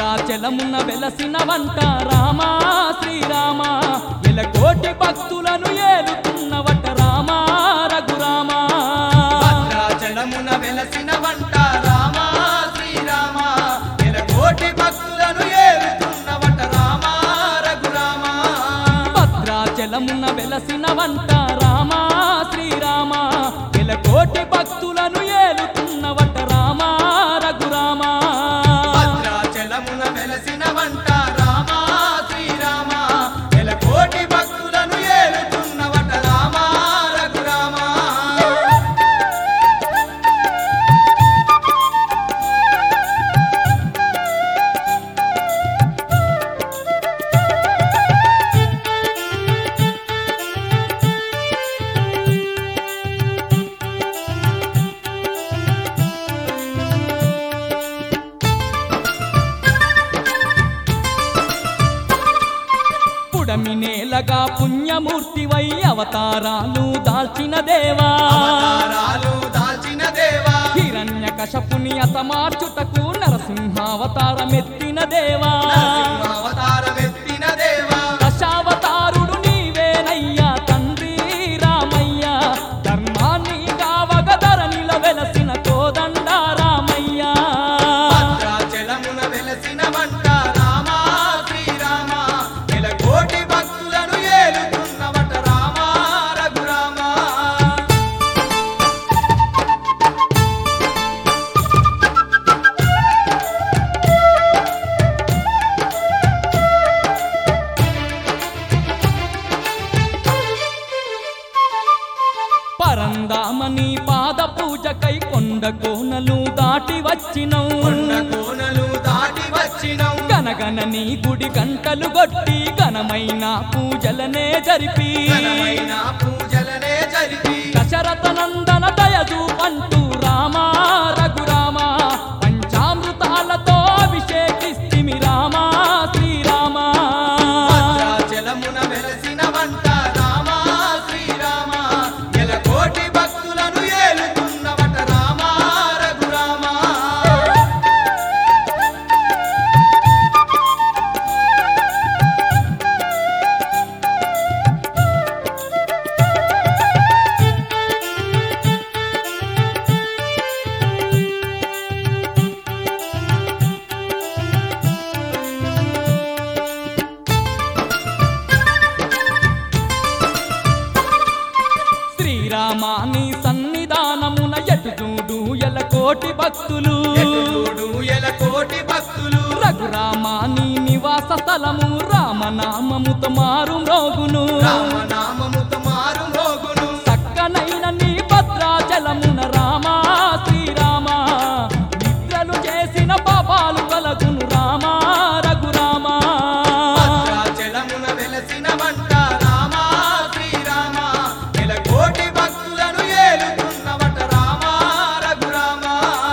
భద్రాచలమున వెలసిన వంట రామా శ్రీరామ ఎలకోటి భక్తులను ఏలుతున్నవట రామా రఘురామా భద్రాచలమున వెలసిన వంట రామ శ్రీరామ కోటి భక్తులను ఏలుతున్నవట రామ రఘురామ భద్రాచలమున వెలసిన వంట రామా శ్రీరామ ఎలకోటి భక్తులను ఏలుతున్నవట రామా రఘురామా భద్రాచలమున వెలసిన వంట రామ శ్రీరామ కోటి భక్తులను ఏలుతున్నవట రామ రఘురామ పుడమి నేలగా పుణ్యమూర్తివై అవతారాలు దాల్చిన దేవా అవతారాలు దాల్చిన దేవా హిరణ్య కశపుని అతమార్చుటకు నరసింహావతారమెత్తిన దేవా అవతారమెత్తిన దేవా దశావతారుడు నీవేనయ్యా తండ్రి రామయ్య ధర్మాన్ని కావగదరనిల వెలసిన కోదండ రామయ్య భద్రాచలమున వెలసిన వంట రామ శ్రీరామ కోటి భక్తులను ఏలుతున్నవట రామ రఘురామ పరందామని పాద పూజకై కొండ కోనలు దాటి వచ్చినవు కొండ కోనలు దాటి వచ్చినవు గనగన నీ గుడి గంటలు కొట్టి ఘనమైన పూజలనే జరిపి ఘనమైన పూజలనే జరిపి దశరథ నందన దయదు అంటూ రామ రఘురామ పంచామృతాలతో అభిషేకిస్తిమి రామ శ్రీరామ భద్రాచలమున వెలసిన వంట రామ శ్రీరామ కోటి భక్తులను ఏలుతున్నవట రామ రఘురామ శ్రీరామాని సన్నిధానమున ఎటు చూడు ఎలకోటి భక్తులు ఎటుడు ఎల కోటి భక్తులు రఘురామాని నివాస స్థలము రామనామముతో మారు మ్రోగును రామనామముతో మారు మోగును చక్కనైన నీ భద్రాచలమున రామ శ్రీరామ నిద్రలు చేసిన పాపాలు కలగును రామ రఘురామ భద్రాచలమున వెలసిన వంట రామ శ్రీరామ ఎల కోటి భక్తులను ఏలుతున్నవట రామ రఘురామ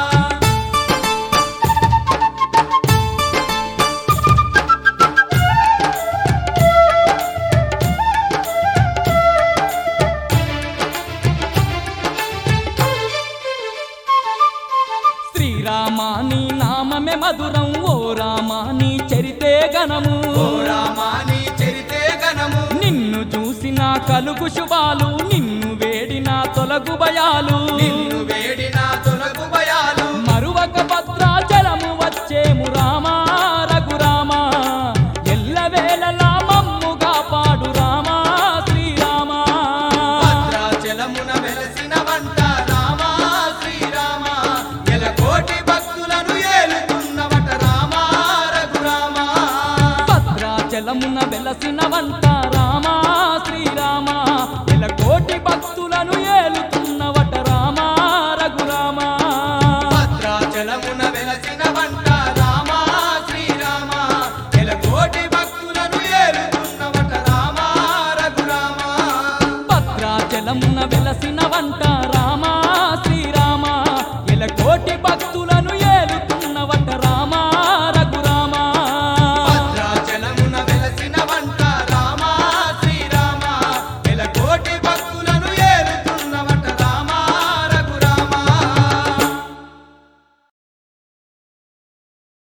శ్రీరామాని నామమే మధురం ఓ రామాని చరితే గణము ఓ రామాని చరితే గణము నిన్ను చూసిన కలుగు శుభాలు నిన్ను వేడిన తొలగు భయాలు నిన్ను వేడిన తొలగు భయాలు మరువక భద్రాచలము వచ్చేము రామ రఘురామ ఎల్లవేళలా మమ్ముగా పాడు రామ శ్రీరామ భద్రాచలమున వెలసిన వంట రామ శ్రీరామ ఎల కోటి భక్తులను ఏలుతున్నవట రామ రఘురామ భద్రాచలమున వెలసిన వంట రామ శ్రీరామ ఎల కోటి భక్తులను